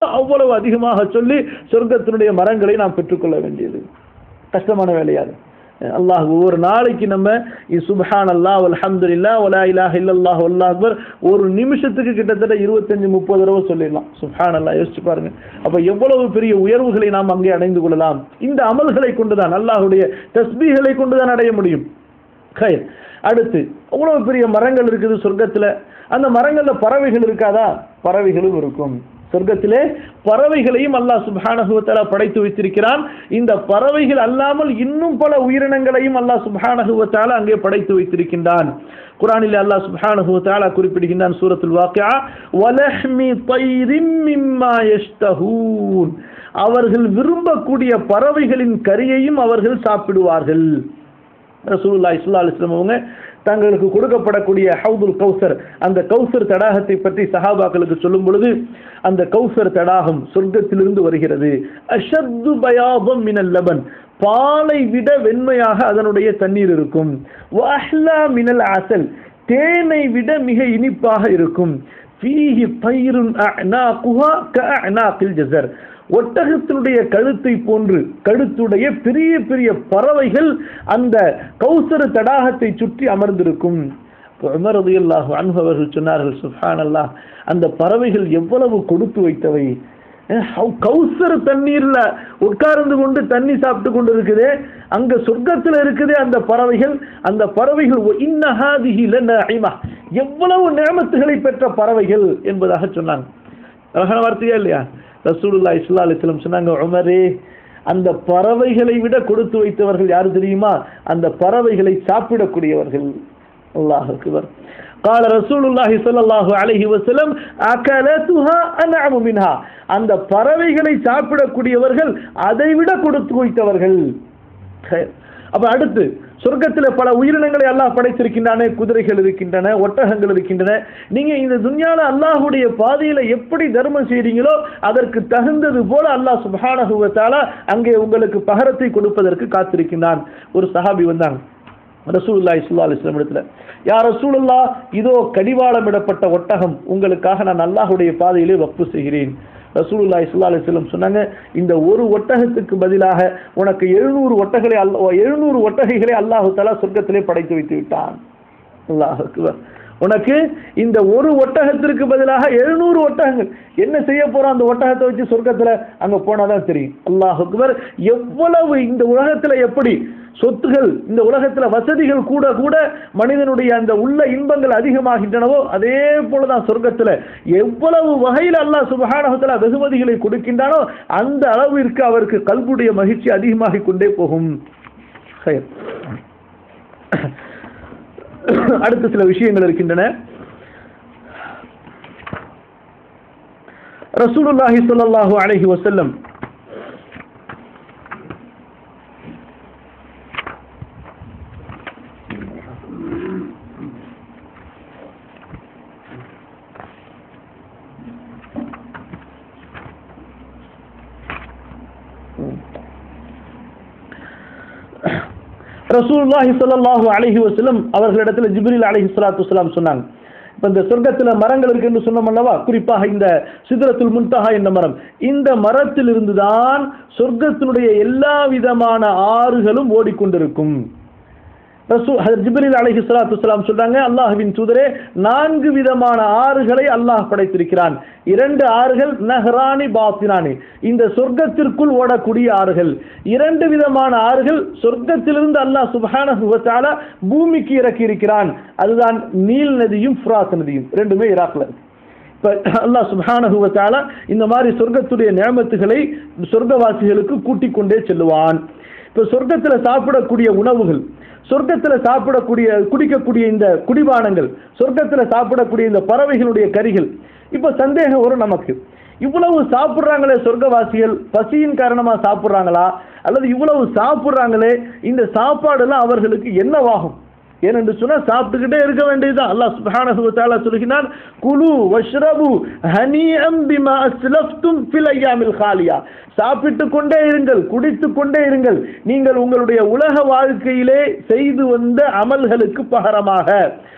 அவ்வளவு அதிகமாக சொல்லி சொர்க்கத்தினுடைய மரங்களை நாம் பெற்றுக்கொள்ள வேண்டியது கஷ்டமான வேலையாது அல்லாஹ் ஒவ்வொரு நாளைக்கு நம்ம சுபஹான் அல்லாஹ் அல்ஹம்துலில்லா வலா இலாஹ இல்லல்லாஹ் அல்லாஹ் அக்பர் ஒரு நிமிஷத்துக்கு கிட்டத்தட்ட இருபத்தஞ்சு முப்பது தடவை சொல்லிடலாம் சுபஹான் அல்லாஹ் யோசிச்சு பாருங்க அப்ப எவ்வளவு பெரிய உயர்வுகளை நாம் அங்கே அடைந்து கொள்ளலாம் இந்த அமல்களை கொண்டுதான் அல்லாஹ்வுடைய தஸ்பீகளை கொண்டுதான் அடைய முடியும் கயர் அடுத்து அவ்வளவு பெரிய மரங்கள் இருக்குது சொர்க்கத்துல அந்த மரங்கள்ல பறவைகள் இருக்காதா பறவைகளும் இருக்கும் சொர்க்கத்திலே பறவைகளையும் அல்லாஹ் சுப்ஹானஹு வ தஆலா படைத்து வைத்திருக்கிறான் இந்த பறவைகள் அல்லாமல் இன்னும் பல உயிரினங்களையும் அல்லாஹ் சுப்ஹானஹு வ தஆலா அங்கே படைத்து வைத்திருக்கின்றான் குர்ஆனில் அல்லாஹ் சுப்ஹானஹு வ தஆலா குறிப்பிடுகின்றான் சூரத்துல் வாக்கியா வலஹ்மி தைரிம் மிம்மா யஷ்தஹூன் அவர்கள் விரும்பக்கூடிய பறவைகளின் கறியையும் அவர்கள் சாப்பிடுவார்கள் ரசூலுல்லாஹி ஸல்லல்லாஹு அலைஹி வஸல்லம் அவங்க தங்களுக்கு கொடுக்கப்படக்கூடிய ஹவுதுல் கௌசர் அந்த கௌசர் தடாகத்தை பற்றி சஹாபாக்களுக்கு சொல்லும் பொழுது அந்த கௌசர் தடாகம் சொர்க்கத்திலிருந்து வருகிறது அஷத்து பயாபம் மினல் லபன் பாலை விட வெண்மையாக அதனுடைய தண்ணீர் இருக்கும் வஹ்லா மினல் அசல் தேனை விட மிக இனிப்பாக இருக்கும் ஃபீஹி பைருன் அஅனாகுஹா கஅனாகில் ஜஸர் ஒட்டகத்தினுடைய கழுத்தை போன்று கழுத்துடைய பெரிய பெரிய பறவைகள் அந்த கௌசர தடாகத்தை சுற்றி அமர்ந்திருக்கும் உமர் ரலியல்லாஹு அன்ஹு அவர்கள் சொன்னார்கள் சுப்ஹானல்லாஹ் அந்த பறவைகள் எவ்வளவு கொடுத்து வைத்தவை கௌசர தண்ணீர்ல உட்கார்ந்து கொண்டு தண்ணி சாப்பிட்டு கொண்டு இருக்குதே அங்க சொர்க்கத்துல இருக்குதே அந்த பறவைகள் அந்த பறவைகள் இன்னஹாதிஹி லநஇமா எவ்வளவு நியமத்துகளை பெற்ற பறவைகள் என்பதாக சொன்னாங்க அழகான வார்த்தையா இல்லையா ரசூலுல்லா இஸ்லா அலிஸ்லம் சொன்னாங்க உமரே அந்த பறவைகளை விட கொடுத்து வைத்தவர்கள் யாரு தெரியுமா அந்த பறவைகளை சாப்பிடக்கூடியவர்கள் அல்லாஹ் அக்பர் قال رسول الله صلى الله عليه وسلم اكلتها انعم منها அந்த பறவைகளை சாப்பிடக்கூடியவர்கள் அதை விட கொடுத்து வைத்தவர்கள் அப்ப அடுத்து சொர்க்கத்தில் பல உயிரினங்களை அல்லாஹ் படைத்திருக்கின்றன குதிரைகள் இருக்கின்றன ஒட்டகங்கள் இருக்கின்றன நீங்க இந்த துன்யால அல்லாஹுடைய பாதையில எப்படி தர்மம் செய்றீங்களோ அதற்கு தகுந்தது போல அல்லாஹ் சுபஹானஹுவத்தால அங்கே உங்களுக்கு பகரத்தை கொடுப்பதற்கு காத்திருக்கின்றான் ஒரு சஹாபி வந்தாங்க ரசூலுல்லா இஸ்லா அலிஸ்லாம் இடத்துல யார் ரசூலுல்லா இதோ கடிவாளமிடப்பட்ட ஒட்டகம் உங்களுக்காக நான் அல்லாஹுடைய பாதையிலே வப்பு செய்கிறேன் ரசூலுல்லா இஸ்லா அலிஸ்லம் சொன்னாங்க இந்த ஒரு ஒட்டகத்துக்கு பதிலாக உனக்கு எழுநூறு ஒட்டகளை அல்ல எழுநூறு ஒட்டகைகளை அல்லாஹு தலா சொர்க்கத்திலே படைத்து வைத்து விட்டான் அல்லாஹ் உனக்கு இந்த ஒரு ஒட்டகத்திற்கு பதிலாக எழுநூறு ஒட்டகங்கள் என்ன செய்ய போறோம் அந்த ஒட்டகத்தை வச்சு சொர்க்கத்துல அங்க போனாதான் தெரியும் அல்லாஹ் அக்பர் எவ்வளவு இந்த உலகத்துல எப்படி சொத்துகள் இந்த உலகத்துல வசதிகள் கூட கூட மனிதனுடைய அந்த உள்ள இன்பங்கள் அதிகமாகின்றனவோ அதே போலதான் சொர்க்கத்துல எவ்வளவு வகையில் அல்லாஹ் சுபஹானஹத்துல வெகுமதிகளை கொடுக்கின்றானோ அந்த அளவிற்கு அவருக்கு கல்புடைய மகிழ்ச்சி அதிகமாகிக் கொண்டே போகும் அடுத்த சில விஷயங்கள் இருக்கின்றன ரசூலுல்லாஹி ஸல்லல்லாஹு அலைஹி வஸல்லம் ரசூலுல்லாஹி ஸல்லல்லாஹு அலைஹி வஸல்லம் அவர்களிடத்தில் ஜிப்ரீல் அலைஹி ஸலாத்து வஸலாம் சொன்னாங்க இப்போ இந்த சொர்க்கத்தில் மரங்கள் இருக்கு என்று சொன்னோம் அல்லவா குறிப்பாக இந்த சிதறத்துல் முன்தஹா என்ற மரம் இந்த மரத்திலிருந்து தான் சொர்க்கத்தினுடைய எல்லா விதமான ஆறுகளும் ஓடிக்கொண்டிருக்கும் ஜிப்ரீல் அலைஹி ஸலாத்து வஸலாம் சொல்றாங்க அல்லாஹ்வின் தூதரே நான்கு விதமான ஆறுகளை அல்லாஹ் படைத்திருக்கிறான் இரண்டு ஆறுகள் நஹ்ரானி பாத்தினானி இந்த சொர்க்கத்திற்குள் ஓடக்கூடிய ஆறுகள் இரண்டு விதமான ஆறுகள் சொர்க்கத்திலிருந்து அல்லாஹ் சுப்ஹானஹு வ தஆலா பூமிக்கு இறக்கி இருக்கிறான் அதுதான் நீல் நதியும் ஃபுராத் நதியும் ரெண்டுமே ஈராக்ல இருக்கு இப்ப அல்லாஹ் சுப்ஹானஹு வ தஆலா இந்த மாதிரி சொர்க்கத்துடைய நியமத்துகளை சொர்க்கவாசிகளுக்கு கூட்டிக் கொண்டே செல்லுவான் இப்ப சொர்க்கத்துல சாப்பிடக்கூடிய உணவுகள் சொர்க்கத்தில் சாப்பிடக்கூடிய குடிக்கக்கூடிய இந்த குடிபானங்கள் சொர்க்கத்தில் சாப்பிடக்கூடிய இந்த பறவைகளுடைய கறிகள் இப்போ சந்தேகம் வரும் நமக்கு இவ்வளவு சாப்பிட்றாங்களே சொர்க்கவாசிகள் பசியின் காரணமாக சாப்பிட்றாங்களா அல்லது இவ்வளவு சாப்பிட்றாங்களே இந்த சாப்பாடுலாம் அவர்களுக்கு என்னவாகும் ஏனென்று சொன்னால் சாப்பிட்டுக்கிட்டே இருக்க வேண்டியதுதான் அல்லாஹ் சுப்ஹானஹு வ தஆலா சொல்கிறான் குலு வஷ்ரபு ஹனீஅம் பிமா அஸ்லஃப்தும் ஃபில் அய்யாமில் காலியா சாப்பிட்டு கொண்டே இருங்கள் குடித்து கொண்டே இருங்கள் நீங்கள் உங்களுடைய உலக வாழ்க்கையிலே செய்து வந்த அமல்களுக்கு பகரமாக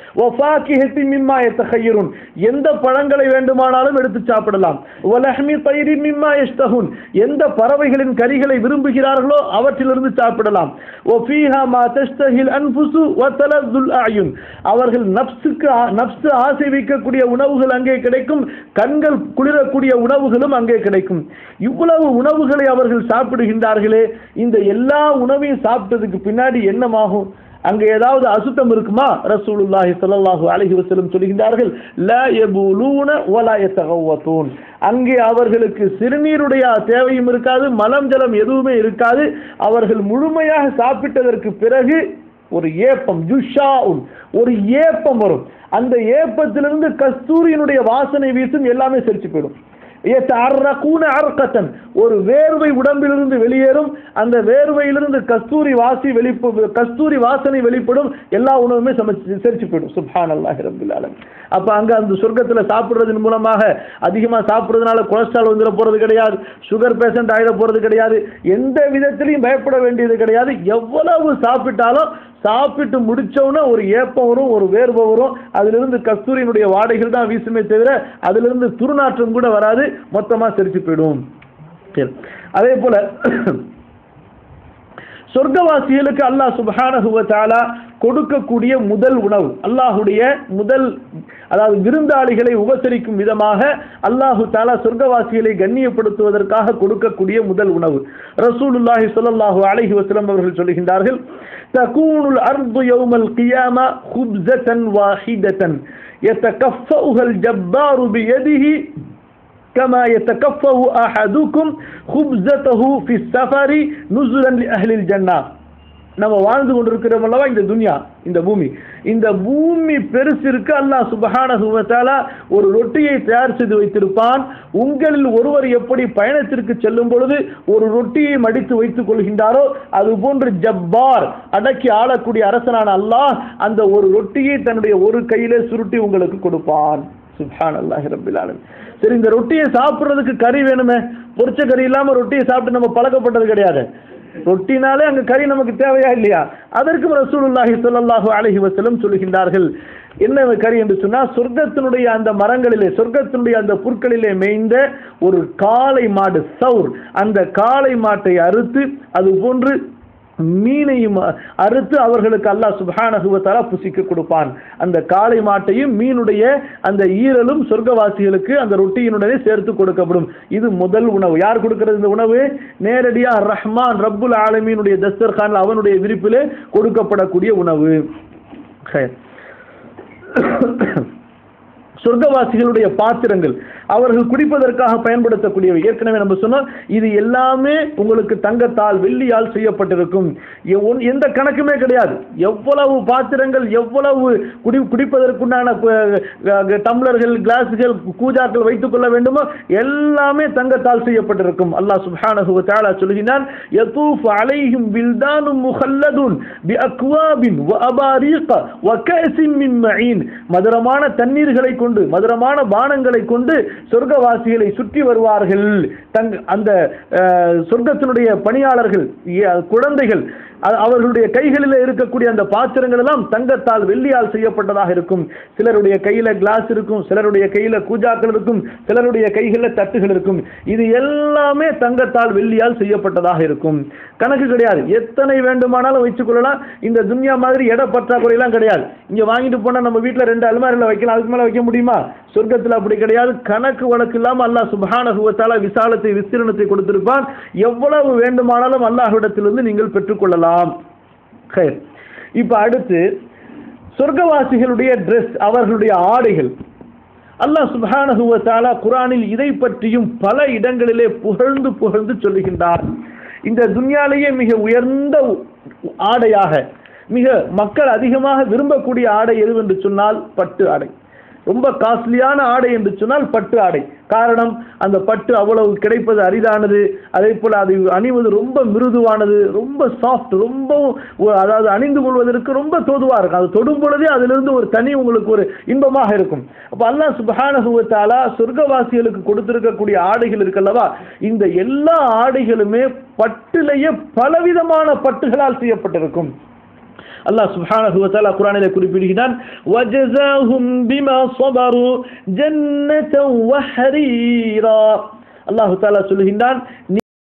வஃபாக்கிஹத்தி மிம்மா யத்தஹய்யருன் எந்த பழங்களை வேண்டுமானாலும் எடுத்து சாப்பிடலாம் வலஹ்மி தயிரி மிம்மா யஷ்தஹுன் எந்த பறவைகளின் கறிகளை விரும்புகிறார்களோ அவற்றிலிருந்து சாப்பிடலாம் வஃபீஹா மா தஷ்தஹில் அன்ஃபுசு வதலதுல் அயுன் அவர்கள் நப்சுக்கு ஆ- நப்சு ஆசை வைக்கக்கூடிய உணவுகள் அங்கே கிடைக்கும் கண்கள் குளிரக்கூடிய உணவுகளும் அங்கே கிடைக்கும் இவ்வளவு உணவுகளை அவர்கள் சாப்பிடுகின்றார்களே இந்த எல்லா உணவையும் சாப்பிட்டதுக்கு பின்னாடி என்னமாகும் அங்க ஏதாவது அசுத்தம் இருக்குமா ரசூலுல்லாஹி ஸல்லல்லாஹு அலைஹி வஸல்லம் சொல்கின்றார்கள் லா யபூலூன வலா யதகவதூன் அங்கே அவர்களுக்கு சிறுநீருடைய தேவையும் இருக்காது மலம் ஜலம் எதுவுமே இருக்காது அவர்கள் முழுமையாக சாப்பிட்டதற்கு பிறகு ஒரு ஏப்பம் ஜுஷாவுன் ஒரு ஏப்பம் வரும் அந்த ஏப்பத்திலிருந்து கஸ்தூரியினுடைய வாசனை வீசும் எல்லாமே செரிச்சு போயிடும் يتعرقون عرقة ஒரு வேர்வை உடம்பிலிருந்து வெளியேறும் அந்த வேர்வையிலிருந்து கஸ்தூரி வாசி வெளிப்பு கஸ்தூரி வாசனை வெளிப்படும் எல்லா உணவுமே சமைச்சு செரிச்சு போயிடும் சுப்ஹான் அல்லாஹி ரபில் ஆலமீன் அப்ப அங்க அந்த சொர்க்கத்துல சாப்பிடுறதன் மூலமாக அதிகமா சாப்பிடுறதுனால கொலஸ்ட்ரால் வந்துட போறது கிடையாது சுகர் பேஷண்ட் ஆயிட போறது கிடையாது எந்த விதத்திலையும் பயப்பட வேண்டியது கிடையாது எவ்வளவு சாப்பிட்டாலும் சாப்பிட்டு முடிச்சோன்னா ஒரு ஏப்பம் வரும் ஒரு வேர்வை வரும் அதிலிருந்து கஸ்தூரியினுடைய வாடைகள் தான் வீசுமே தவிர அதிலிருந்து துர்நாற்றம் கூட வராது மொத்தமா செரிச்சு போயிடும் சரி. அதே போல சொர்க்கவாசிகளுக்கு அல்லாஹ் சுப்ஹானஹு வ தஆலா கொடுக்கக்கூடிய முதல் உணவு அல்லாஹுடைய முதல் அதாவது விருந்தாளிகளை உபசரிக்கும் விதமாக அல்லாஹு தாலா சொர்க்கவாசிகளை கண்ணியப்படுத்துவதற்காக கொடுக்கக்கூடிய முதல் உணவு ரசூலுல்லாஹி ஸல்லல்லாஹு அலைஹி வஸல்லம் அவர்கள் சொல்லுகின்றார்கள் தகூனுல் அர்து யௌமல் கியாமா خبزة واحدة يتكفؤها الجبار بيده كما يتكفه أحدكم خبزته في السفر نزلا لأهل الجنة நம்ம வாழ்ந்து கொண்டிருக்கிறோம் அல்லவா இந்த துன்யா இந்த பூமி இந்த பூமி பெருசிற்கு அல்லாஹ் சுபஹானஹு வ தஆலா ஒரு ரொட்டியை தயார் செய்து வைத்திருப்பான் உங்களில் ஒருவர் எப்படி பயணத்திற்கு செல்லும் பொழுது ஒரு ரொட்டியை மடித்து வைத்துக் கொள்கின்றாரோ அது போன்று ஜப்பார் அடக்கி ஆளக்கூடிய அரசனான அல்லாஹ் அந்த ஒரு ரொட்டியை தன்னுடைய ஒரு கையிலே சுருட்டி உங்களுக்கு கொடுப்பான் சுப்ஹான் அல்லாஹி ரபில் ஆலமீன் சரி இந்த ரொட்டியை சாப்பிடுறதுக்கு கறி வேணுமே பொரிச்ச கறி இல்லாம ரொட்டியை சாப்பிட்டு நம்ம பழக்கப்பட்டது கிடையாது ரொட்டினாலே அங்க கறி நமக்கு தேவையா இல்லையா அதற்கும் ரசூலுல்லாஹி ஸல்லல்லாஹு அலைஹி வஸல்லம் சொல்லுகின்றார்கள் என்ன கறி என்று சொன்னா சொர்க்கத்தினுடைய அந்த மரங்களிலே சொர்க்கத்தினுடைய அந்த புற்களிலே மேய்ந்த ஒரு காளை மாடு சவுர் அந்த காளை மாட்டை அறுத்து அது போன்று மீனையும் அறுத்து அவர்களுக்கு அல்லாஹ் சுப்ஹானஹு வ தஆலா புசிக்க கொடுப்பான் அந்த காளை மாட்டையும் மீனுடைய அந்த ஈரலும் சொர்க்கவாசிகளுக்கு அந்த ரொட்டியினுடனே சேர்த்து கொடுக்கப்படும் இது முதல் உணவு யார் கொடுக்கிறது இந்த உணவு நேரடியா ரஹ்மான் ரப்புல் ஆலமீனுடைய தஸ்தர்கான் அவனுடைய விரிப்பிலே கொடுக்கப்படக்கூடிய உணவு ஹைர். சொர்க்கவாசிகளுடைய பாத்திரங்கள் அவர்கள் குடிப்பதற்காக பயன்படுத்தக்கூடியவை ஏற்கனவே நம்ம சொன்னோம் இது எல்லாமே உங்களுக்கு தங்கத்தால் வெள்ளியால் செய்யப்பட்டிருக்கும் எ- ஒன்- எந்த கணக்குமே கிடையாது எவ்வளவு பாத்திரங்கள் எவ்வளவு குடி குடிப்பதற்குண்டான ப- க- டம்ளர்கள் கிளாஸுகள் கூஜாக்கள் வைத்துக் கொள்ள வேண்டுமோ எல்லாமே தங்கத்தால் செய்யப்பட்டிருக்கும் அல்லாஹ் சுப்ஹானஹு வ தஆலா சொல்கிறான் யதூஃபு அலைஹிம் வில்தானும் முஹல்லதுன் பிஅக்வாபின் வ அபாரீக வ கஅஸின் மின் மஈன் மதுரமான தண்ணீர்களை கொண்டு மதுரமான பானங்களை கொண்டு சொர்க்கவாசிகளை சுற்றி வருவார்கள் தங் அந்த அஹ், சொர்க்கத்தினுடைய பணியாளர்கள் ஏ- குழந்தைகள் அ- அவர்களுடைய கைகளில் இருக்கக்கூடிய அந்த பாத்திரங்கள் எல்லாம் தங்கத்தால் வெள்ளியால் செய்யப்பட்டதாக இருக்கும் சிலருடைய கையில கிளாஸ் இருக்கும் சிலருடைய கையில கூஜாக்கள் இருக்கும் சிலருடைய கைகளில் தட்டுகள் இருக்கும் இது எல்லாமே தங்கத்தால் வெள்ளியால் செய்யப்பட்டதாக இருக்கும் கணக்கு கிடையாது எத்தனை வேண்டுமானாலும் வச்சுக் கொள்ளலாம் இந்த துன்யா மாதிரி இட பற்றாக்குறை எல்லாம் கிடையாது இங்க வாங்கிட்டு போனா நம்ம வீட்ல ரெண்டு அலுமாரில வைக்கலாம் அதுக்கு மேல வைக்க முடியுமா சொர்க்கத்துல அப்படி கிடையாது கணக்கு வழக்கு இல்லாம அல்லாஹ் சுப்ஹானஹு வ தஆலா விசாலத்தை விஸ்தீர்ணத்தை கொடுத்திருப்பான் எவ்வளவு வேண்டுமானாலும் அல்லாஹ்விடத்திலிருந்து நீங்கள் பெற்றுக்கொள்ளலாம் ஹைர். இப்ப அடுத்து சொர்க்கவாசிகளுடைய ட்ரெஸ் அவர்களுடைய ஆடைகள் அல்லாஹ் சுப்ஹானஹு வ தஆலா குர்ஆனில் இதை பற்றியும் பல இடங்களிலே புகழ்ந்து புகழ்ந்து சொல்லுகின்றார் இந்த துன்யாலேயே மிக உயர்ந்த ஆடையாக மிக மக்கள் அதிகமாக விரும்பக்கூடிய ஆடை எதுவென்று சொன்னால் பட்டு ஆடை ரொம்ப காஸ்ட்லியான ஆடை என்று சொன்னால் பட்டு ஆடை காரணம் அந்த பட்டு அவ்வளவு கிடைப்பது அரிதானது அதே போல அது அணிவது ரொம்ப மிருதுவானது ரொம்ப சாஃப்ட் ரொம்ப அதாவது அணிந்து கொள்வதற்கு ரொம்ப தோதுவா இருக்கும் அது தொடும் பொழுதே அதிலிருந்து ஒரு தனி உங்களுக்கு ஒரு இன்பமாக இருக்கும் அப்ப அல்லாஹ் சுப்ஹானஹு வ தஆலா சொர்க்கவாசிகளுக்கு கொடுத்திருக்கக்கூடிய ஆடைகள் இருக்கல்லவா இந்த எல்லா ஆடைகளுமே பட்டிலேயே பலவிதமான பட்டுகளால் செய்யப்பட்டிருக்கும் அல்லாஹ் சுப்ஹானஹு வ தஆலா குர்ஆனிலே குறிப்பிடுகிறான் வஜஸாஹும் பிமா ஸபரு ஜன்னதன் வஹரீரா அல்லாஹ் தஆலா சொல்லுகின்றான்